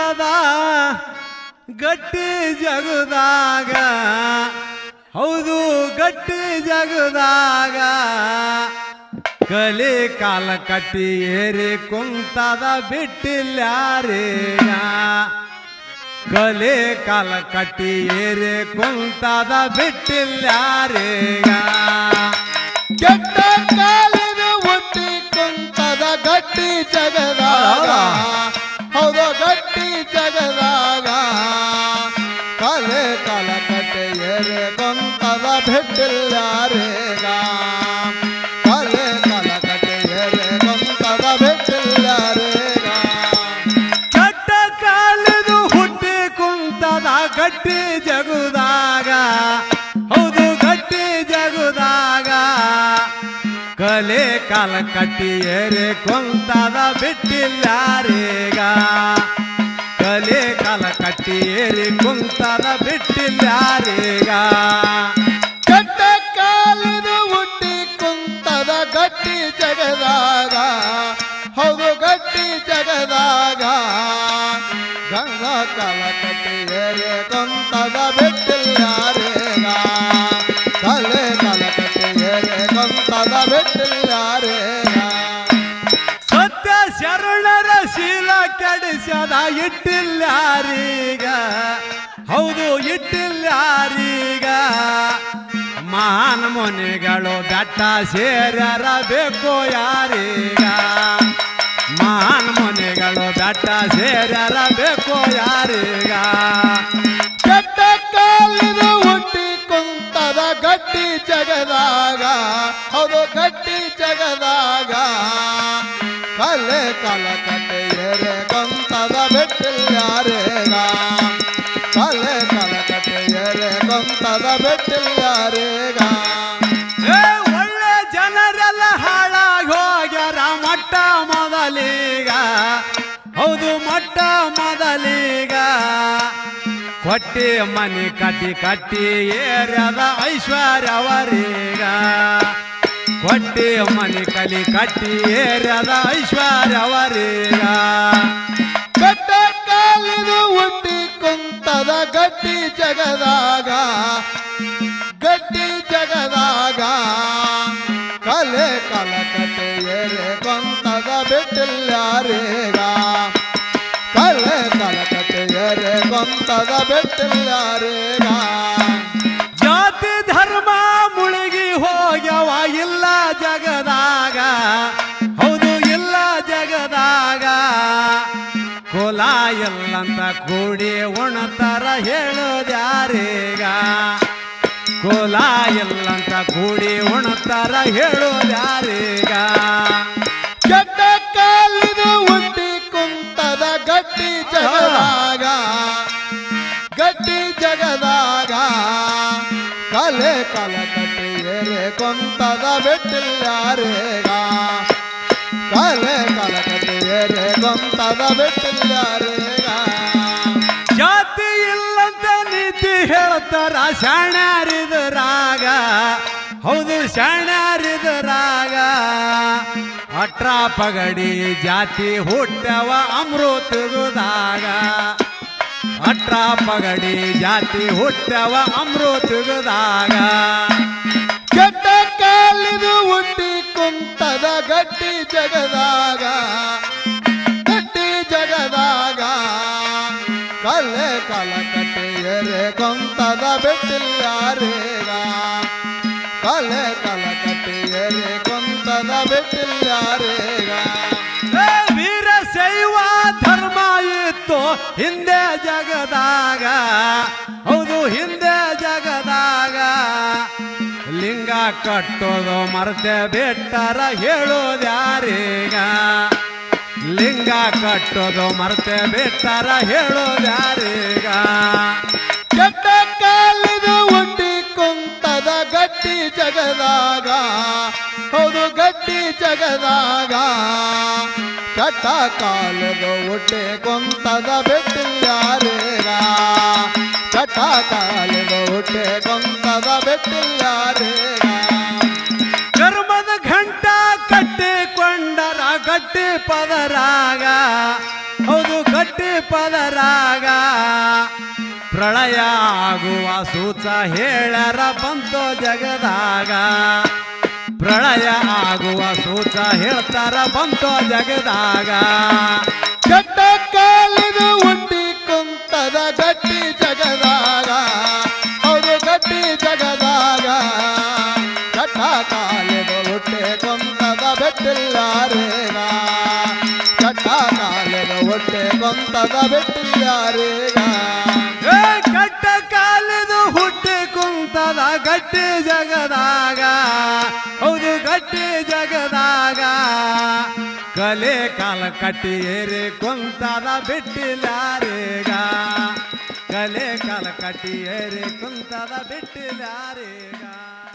ಕುಂತದ ಗಟ್ಟಿ ಜಗದಾಗ ಹೌದು ಗಟ್ಟಿ ಜಗದಾಗ ಕಲಿ ಕಾಲ ಕಟ್ಟಿ ಏರಿ ಕುಂತದ ಬಿಟ್ಟಿಲ್ಯಾರೀಗ ಕಲಿ ಕಾಲ ಕಟ್ಟಿ ಏರಿ ಕುಂತದ ಬಿಟ್ಟಿಲ್ಯಾರೀಗ ಕೆಟ್ಟ ಕಾಲಿನ ಹುಟ್ಟಿ ಕುಂತದ ಗಟ್ಟಿ ಜಗದಾಗ ಹೌದು ಗಟ್ಟಿ ಜಗದಾಗ ಕಲೆ ಕಲ ಕಟ್ಟೆ ಏರೆ ಕುಂತದ ಬೆಟ್ಟಿಲ್ಲಾರೇಗ ಕಲೆ ಕಲ ಕಟ್ಟೆ ಏರೆ ಕುಂತದ ಬೆಟ್ಟಿಲ್ಲಾರೇಗ ಚಟ್ಟ ಕಾಲಿದು ಹುಟ್ಟಿ ಕುಂತದ ಗಟ್ಟಿ ಜಗುದಾಗ ಹೌದು ಗಟ್ಟಿ ಜಗುದಾಗ ಕಲೆ ಕಾಲ ಕಟ್ಟಿ ಏರಿ ಕುಂತದ ಬಿಟ್ಟಿಲ್ಲಾರೀಗ ಕಲೆ ಕಾಲ ಕಟ್ಟಿ ಏರಿ ಕುಂತದ ಬಿಟ್ಟಿಲ್ಲಾರೀಗ ಕೆಟ್ಟ ಕಾಲಿನ ಹುಟ್ಟಿ ಕುಂತದ ಗಟ್ಟಿ ಜಗದಾಗ ಹೌದು ಗಟ್ಟಿ ಜಗದಾಗ ಗಂಗ ಕಾಲ ಕಟ್ಟಿ ಏರೆ ಕುಂತದ ಬೆಟ್ಟಿಲ್ಲಾರೇಗ ಕಲೆ ಕಾಲ ಕಟ್ಟಿ ಏರೆ ಕುಂತದ ಬೆಟ್ಟಿಲ್ಲಾರೇಗ ಸತ್ಯ ಶರಣರ ಶೀಲ ಕೆಡಿಸದ ಇಟ್ಟಿಲ್ಲಾರೀಗ ಹೌದು ಇಟ್ಟಿಲ್ಲಾರೀಗ ಮಹಾನ್ ಮುನಿಗಳು ಬೆಟ್ಟ ಸೇರ್ಯಾರ ಬೇಕು ಯಾರೀಗ ಮಹಾನ್ ಮುನಿಗಳು ಬೆಟ್ಟ ಸೇರ್ಯಾರ ಬೇಕು ಯಾರೀಗ ಕೆಟ್ಟ ಕಾಲಿನ ಹುಟ್ಟಿ ಕುಂತದ ಗಟ್ಟಿ ಜಗದಾಗ ಹೌದು ಗಟ್ಟಿ ಜಗದಾಗ ಕಲೆ ಕಲ ಕಟ್ಟೆ ಏರೆ ಕುಂತದ ಬೆಟ್ಟಿಲ್ಲಾರೇಗ ಕಲೆ ಕಲ ಕಟ್ಟೆ ಏರೆ ಕುಂತದ ಬೆಟ್ಟಿಲ್ಲಾರೇಗ ಏ ಒಳ್ಳೆ ಜನರೆಲ್ಲ ಹಾಳಾಗಿ ಹೋಗ್ಯಾರ ಮಟ್ಟ ಮೊದಲೀಗ ಹೌದು ಮಟ್ಟ ಮೊದಲೀಗ ಕೊಟ್ಟಿ ಮನಿ ಕಟ್ಟಿ ಕಟ್ಟಿ ಏರ್ಯದ ಐಶ್ವರ್ಯವರೀಗ ಕೊಟ್ಟಿ ಮನಿ ಕಲಿ ಕಟ್ಟಿ ಏರ್ಯದ ಐಶ್ವರ್ಯವರೀಗ ಕೆಟ್ಟ ಕಾಲಿನ ಹುಟ್ಟಿ ಕುಂತದ ಗಟ್ಟಿ ಜಗದಾಗ ಗಟ್ಟಿ ಜಗದಾಗ ಕಲೆ ಕಲ ಕಟ್ಟೆ ಏರೆ ಕೊಂತದ ಬೆಟ್ಟಿಲ್ಲಾರೇಗ ಕಲೆ ಕಲ ಕಟ್ಟೆ ಏರೆ ಕೊಂತದ ಬೆಟ್ಟಿಲ್ಲಾರೇಗ ಜಾತಿ ಧರ್ಮ ಮುಳುಗಿ ಹೋಗ್ಯವ ಇಲ್ಲ ಜಗದಾಗ ಹೌದು ಇಲ್ಲ ಜಗದಾಗ ಕುಲ ಎಲ್ಲಂತ ಕೂಡಿ ಉಣತರ ಹೇಳೋದ್ಯಾರೀಗ ಕುಲ ಎಲ್ಲಂತ ಕೂಡಿ ಉಣತರ ಹೇಳೋದ್ಯಾರೀಗ ಕೆಟ್ಟ ಕಾಲಿನ ಹುಟ್ಟಿ ಕುಂತದ ಗಟ್ಟಿ ಜಗದಾಗ ಗಟ್ಟಿ ಜಗದಾಗ ಕಲೆ ಕಲ ಕಟ್ಟಿ ಏರೆ ಕೊಂತದ ಬೆಟ್ಟಿಲ್ಲಾರೇಗ ಕಲೆ ಕಲ ಕಟ್ಟಿ ಏರೆ ಕೊಂತದ ಬೆಟ್ಟಿಲ್ಲಾರೇಗ ಜಾತಿ ಇಲ್ಲಂತ ನೀತಿ ಹೇಳ್ತಾರ ಶಾಣ್ಯಾರಿದರಾಗ ಹೌದು ಶಾಣ್ಯಾರಿದರಾಗ ಅಟ್ರ ಪಗಡಿ ಜಾತಿ ಹುಟ್ಟವ ಅಮೃತಗುದಾಗ ಅಟ್ರ ಪಗಡಿ ಜಾತಿ ಹುಟ್ಟವ ಅಮೃತಗುದಾಗ ಕೆಟ್ಟ ಕಾಲಿನ ಹುಟ್ಟಿ ಕುಂತದ ಗಟ್ಟಿ ಜಗದಾಗ ಗಟ್ಟಿ ಜಗದಾಗ ಕಲೆ ಕಲ ಕಟ್ಟೆ ಎರೆ ಕೊಂತದ ಬೆಟ್ಟಿಲ್ಲಾರೇಗ ಕಲೆ ಕಲ ಕಟ್ಟೆ ಎರೆ ಕೊಂತದ ಬೆಟ್ಟಿಲ್ಲಾರೇಗ ಏ ವೀರ ಶೈವ ಧರ್ಮ ಇತ್ತು ಹಿಂದೆ ಜಗದಾಗ ಹೌದು ಹಿಂದೆ ಜಗದಾಗ ಲಿಂಗ ಕಟ್ಟೋದು ಮರ್ತೆ ಬಿಟ್ಟರ ಹೇಳೋದ್ಯಾರೀಗ ಲಿಂಗ ಕಟ್ಟೋದು ಮರ್ತೆ ಬಿಟ್ಟರ ಹೇಳೋದ್ಯಾರೀಗ ಕೆಟ್ಟ ಕಾಲಿನ ಹುಟ್ಟಿ ಕುಂತದ ಗಟ್ಟಿ ಜಗದಾಗ ಹೌದು ಗಟ್ಟಿ ಜಗದಾಗ ಕಟ್ಟ ಕಾಲದ ಹುಟ್ಟಿ ಕುಂತದ ಬೆಟ್ಟಿಲ್ಲಾರೇಗ ಕಟ್ಟ ಕಾಲದ ಹುಟ್ಟಿ ಕುಂತದ ಬೆಟ್ಟಿಲ್ಲಾರೇಗ ಕರ್ಮದ ಘಂಟ ಕಟ್ಟಿಕೊಂಡರ ಗಟ್ಟಿ ಪದರಾಗ ಹೌದು ಗಟ್ಟಿ ಪದರಾಗ ಪ್ರಳಯ ಆಗುವ ಸೂಚ ಹೇಳರ ಬಂತು ಜಗದಾಗ ಪ್ರಳಯ ಆಗುವ ಸೂಚ ಹೇಳ್ತಾರ ಬಂತು ಜಗದಾಗ ಕೆಟ್ಟ ಕಾಲಿದು ಉಂಡಿ ಕುಂತದ ಗಟ್ಟಿ ಜಗದಾಗ ಹೌದು ಗಟ್ಟಿ ಜಗದಾಗ ಕಟ್ಟ ಕಾಲಿದು ಹುಟ್ಟೆ ಕುಂತದ ಬೆಟ್ಟಿಲ್ಲಾರೇಗ ಕಟ್ಟ ಕಾಲಿದು ಹೊಟ್ಟೆ ಕುಂತದ ಬೆಟ್ಟಿಲ್ಲಾರೇಗ ಏ ಕಟ್ಟ ಕಾಲಿದು ಹುಟ್ಟಿ ಕುಂತದ ಗಟ್ಟಿ ಜಗದಾಗ ಹೌದು ಗಟ್ಟಿ ಜಗದಾಗ ಕಲೆ ಕಾಲ ಕಟ್ಟಿ ಏರಿ ಕುಂತದ ಬಿಟ್ಟಿಲ್ಲಾರೇಗ ಕಲೆ ಕಾಲ ಕಟ್ಟಿ ಏರಿ ಕುಂತದ ಬಿಟ್ಟಿಲ್ಲಾರೇಗ